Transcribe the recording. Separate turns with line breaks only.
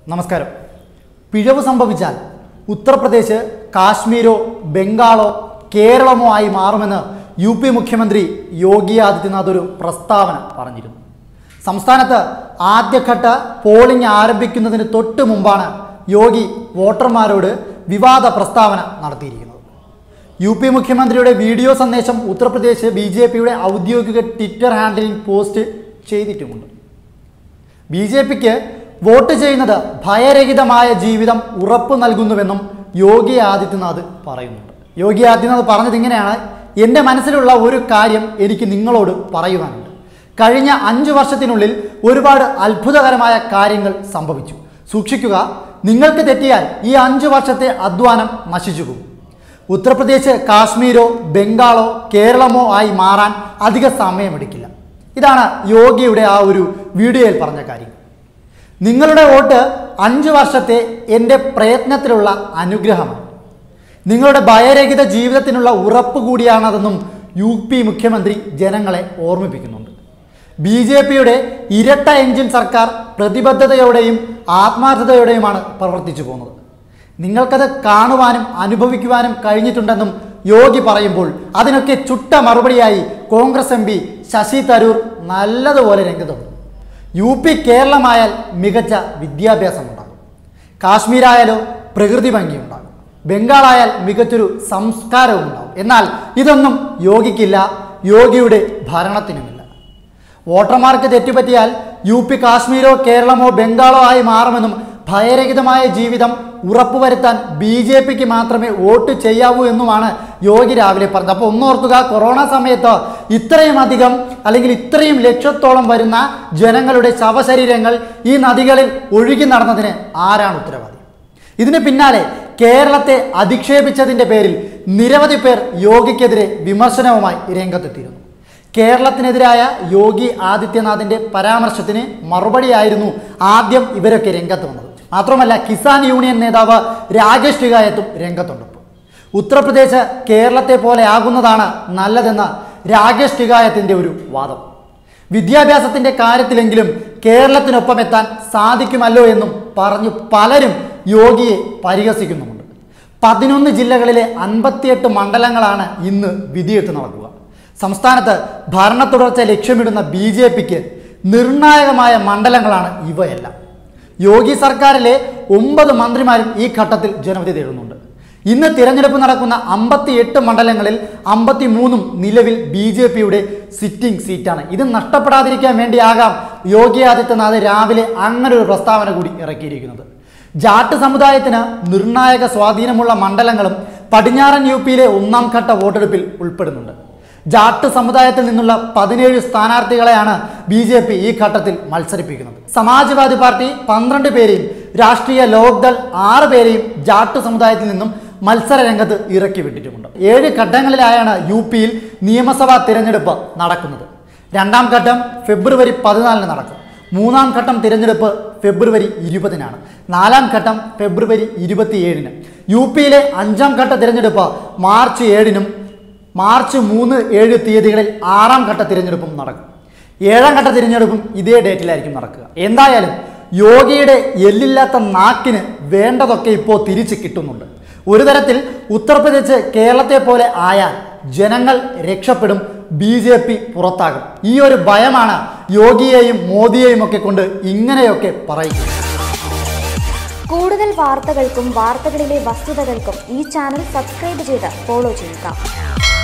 നമസ്കാരം പിഴവ് സംഭവിച്ചാൽ ഉത്തർപ്രദേശ് കാശ്മീരോ ബംഗാളോ കേരളമോ ആയി മാറുമെന്ന് യു പി മുഖ്യമന്ത്രി യോഗി ആദിത്യനാഥ് ഒരു പ്രസ്താവന പറഞ്ഞിരുന്നു സംസ്ഥാനത്ത് ആദ്യഘട്ട പോളിംഗ് ആരംഭിക്കുന്നതിന് തൊട്ട് മുമ്പാണ് യോഗി വോട്ടർമാരോട് വിവാദ പ്രസ്താവന നടത്തിയിരിക്കുന്നത് യു പി മുഖ്യമന്ത്രിയുടെ വീഡിയോ സന്ദേശം ഉത്തർപ്രദേശ് ബി ജെ പിയുടെ ഔദ്യോഗിക ട്വിറ്റർ ഹാൻഡിലിൽ പോസ്റ്റ് ചെയ്തിട്ടുമുണ്ട് ബി ജെ പിക്ക് വോട്ട് ചെയ്യുന്നത് ഭയരഹിതമായ ജീവിതം ഉറപ്പു നൽകുന്നുവെന്നും യോഗി ആദിത്യനാഥ് പറയുന്നുണ്ട് യോഗി ആദിത്യനാഥ് പറഞ്ഞത് ഇങ്ങനെയാണ് എൻ്റെ മനസ്സിലുള്ള ഒരു കാര്യം എനിക്ക് നിങ്ങളോട് പറയുവാനുണ്ട് കഴിഞ്ഞ അഞ്ച് വർഷത്തിനുള്ളിൽ ഒരുപാട് അത്ഭുതകരമായ കാര്യങ്ങൾ സംഭവിച്ചു സൂക്ഷിക്കുക നിങ്ങൾക്ക് തെറ്റിയാൽ ഈ അഞ്ച് വർഷത്തെ അധ്വാനം നശിച്ചു പോകും ഉത്തർപ്രദേശ് കാശ്മീരോ ബംഗാളോ കേരളമോ ആയി മാറാൻ അധിക സമയമെടുക്കില്ല ഇതാണ് യോഗിയുടെ ആ ഒരു വീഡിയോയിൽ പറഞ്ഞ കാര്യം നിങ്ങളുടെ വോട്ട് അഞ്ച് വർഷത്തെ എൻ്റെ പ്രയത്നത്തിലുള്ള അനുഗ്രഹമാണ് നിങ്ങളുടെ ഭയരഹിത ജീവിതത്തിനുള്ള ഉറപ്പ് കൂടിയാണതെന്നും യു പി മുഖ്യമന്ത്രി ജനങ്ങളെ ഓർമ്മിപ്പിക്കുന്നുണ്ട് ബി ജെ പിയുടെ ഇരട്ട എഞ്ചിൻ സർക്കാർ പ്രതിബദ്ധതയോടെയും ആത്മാർത്ഥതയോടെയുമാണ് പ്രവർത്തിച്ചു പോകുന്നത് നിങ്ങൾക്കത് കാണുവാനും അനുഭവിക്കുവാനും കഴിഞ്ഞിട്ടുണ്ടെന്നും യോഗി പറയുമ്പോൾ അതിനൊക്കെ ചുട്ട മറുപടിയായി Congress M P Shashi Tharoor നല്ലതുപോലെ രംഗത്തുണ്ട് യു പി കേരളമായാൽ മികച്ച വിദ്യാഭ്യാസം ഉണ്ടാകും കാശ്മീരായാലോ പ്രകൃതി ഭംഗിയുണ്ടാകും ബംഗാളായാൽ മികച്ചൊരു സംസ്കാരവും ഉണ്ടാകും എന്നാൽ ഇതൊന്നും യോഗിക്കില്ല യോഗിയുടെ ഭരണത്തിനുമില്ല വോട്ടർമാർക്ക് തെറ്റുപറ്റിയാൽ യു പി കാശ്മീരോ കേരളമോ ബംഗാളോ ആയി മാറുമെന്നും ഭയരഹിതമായ ജീവിതം ഉറപ്പുവരുത്താൻ ബി ജെ പിക്ക് മാത്രമേ വോട്ട് ചെയ്യാവൂ എന്നുമാണ് യോഗി രാവിലെ പറഞ്ഞത് അപ്പോൾ ഒന്നോർക്കുക കൊറോണ സമയത്ത് ഇത്രയും അധികം അല്ലെങ്കിൽ ഇത്രയും ലക്ഷത്തോളം വരുന്ന ജനങ്ങളുടെ ശവശരീരങ്ങൾ ഈ നദികളിൽ ഒഴുകി നടന്നതിന് ആരാണ് ഉത്തരവാദി ഇതിന് പിന്നാലെ കേരളത്തെ അധിക്ഷേപിച്ചതിൻ്റെ പേരിൽ നിരവധി പേർ യോഗിക്കെതിരെ വിമർശനവുമായി രംഗത്തെത്തിയിരുന്നു കേരളത്തിനെതിരായ യോഗി ആദിത്യനാഥിന്റെ പരാമർശത്തിന് മറുപടിയായിരുന്നു ആദ്യം ഇവരൊക്കെ രംഗത്ത് വന്നത് മാത്രമല്ല കിസാൻ യൂണിയൻ നേതാവ് രാകേഷ് ടികായത്തും രംഗത്തുണ്ട് ഇപ്പോൾ. ഉത്തർപ്രദേശ് കേരളത്തെ പോലെ ആകുന്നതാണ് നല്ലതെന്ന രാകേഷ് ടികായത്തിന്റെ ഒരു വാദം വിദ്യാഭ്യാസത്തിന്റെ കാര്യത്തിലെങ്കിലും കേരളത്തിനൊപ്പം എത്താൻ സാധിക്കുമല്ലോ എന്നും പറഞ്ഞു പലരും യോഗിയെ പരിഹസിക്കുന്നുമുണ്ട് പതിനൊന്ന് ജില്ലകളിലെ അൻപത്തിയെട്ട് മണ്ഡലങ്ങളാണ് ഇന്ന് വിധിയെടുത്ത് നടക്കുക സംസ്ഥാനത്ത് ഭരണ തുടർച്ച ലക്ഷ്യമിടുന്ന ബി ജെ പിക്ക് നിർണായകമായ മണ്ഡലങ്ങളാണ് ഇവയെല്ലാം യോഗി സർക്കാരിലെ ഒമ്പത് മന്ത്രിമാരും ഈ ഘട്ടത്തിൽ ജനവിധി തേടുന്നുണ്ട് ഇന്ന് തിരഞ്ഞെടുപ്പ് നടക്കുന്ന അമ്പത്തി എട്ട് മണ്ഡലങ്ങളിൽ അമ്പത്തി മൂന്നും നിലവിൽ ബി ജെ പിയുടെ സിറ്റിംഗ് സീറ്റാണ് ഇത് നഷ്ടപ്പെടാതിരിക്കാൻ വേണ്ടിയാകാം യോഗി ആദിത്യനാഥ് രാവിലെ അങ്ങനെ ഒരു പ്രസ്താവന കൂടി ഇറക്കിയിരിക്കുന്നത് ജാട്ട് സമുദായത്തിന് നിർണായക സ്വാധീനമുള്ള മണ്ഡലങ്ങളും പടിഞ്ഞാറൻ യു പിയിലെ ഒന്നാം ഘട്ട വോട്ടെടുപ്പിൽ ഉൾപ്പെടുന്നുണ്ട് ജാട്ട് സമുദായത്തിൽ നിന്നുള്ള പതിനേഴ് സ്ഥാനാർത്ഥികളെയാണ് ബി ജെ പി ഈ ഘട്ടത്തിൽ മത്സരിപ്പിക്കുന്നത് സമാജ്വാദി പാർട്ടി പന്ത്രണ്ട് പേരെയും രാഷ്ട്രീയ ലോക്ദൾ ആറ് പേരെയും ജാട്ട് സമുദായത്തിൽ നിന്നും മത്സര രംഗത്ത് ഇറക്കി വിട്ടിട്ടുമുണ്ട് ഏഴ് ഘട്ടങ്ങളിലായാണ് യു പിയിൽ നിയമസഭാ തിരഞ്ഞെടുപ്പ് നടക്കുന്നത് രണ്ടാം ഘട്ടം ഫെബ്രുവരി പതിനാലിന് നടക്കും മൂന്നാം ഘട്ടം തിരഞ്ഞെടുപ്പ് ഫെബ്രുവരി ഇരുപതിനാണ് നാലാം ഘട്ടം ഫെബ്രുവരി ഇരുപത്തിയേഴിന് യു പിയിലെ അഞ്ചാം ഘട്ട തിരഞ്ഞെടുപ്പ് മാർച്ച് ഏഴിനും മാർച്ച് മൂന്ന് ഏഴ് തീയതികളിൽ ആറാം ഘട്ട തിരഞ്ഞെടുപ്പും നടക്കും ഏഴാം ഘട്ട തിരഞ്ഞെടുപ്പും ഇതേ ഡേറ്റിലായിരിക്കും നടക്കുക എന്തായാലും യോഗിയുടെ എല്ലില്ലാത്ത നാക്കിന് വേണ്ടതൊക്കെ ഇപ്പോൾ തിരിച്ച് കിട്ടുന്നുണ്ട് ഒരു തരത്തിൽ ഉത്തർപ്രദേശ് കേരളത്തെ പോലെ ആയാൽ ജനങ്ങൾ രക്ഷപ്പെടും ബി ജെ പി പുറത്താകും ഈ ഒരു ഭയമാണ് യോഗിയെയും മോദിയെയും ഒക്കെ കൊണ്ട് ഇങ്ങനെയൊക്കെ പറയുന്നത്
കൂടുതൽ വാർത്തകൾക്കും വാർത്തകളിലെ വസ്തുതകൾക്കും ഈ ചാനൽ സബ്സ്ക്രൈബ് ചെയ്ത് ഫോളോ ചെയ്യുക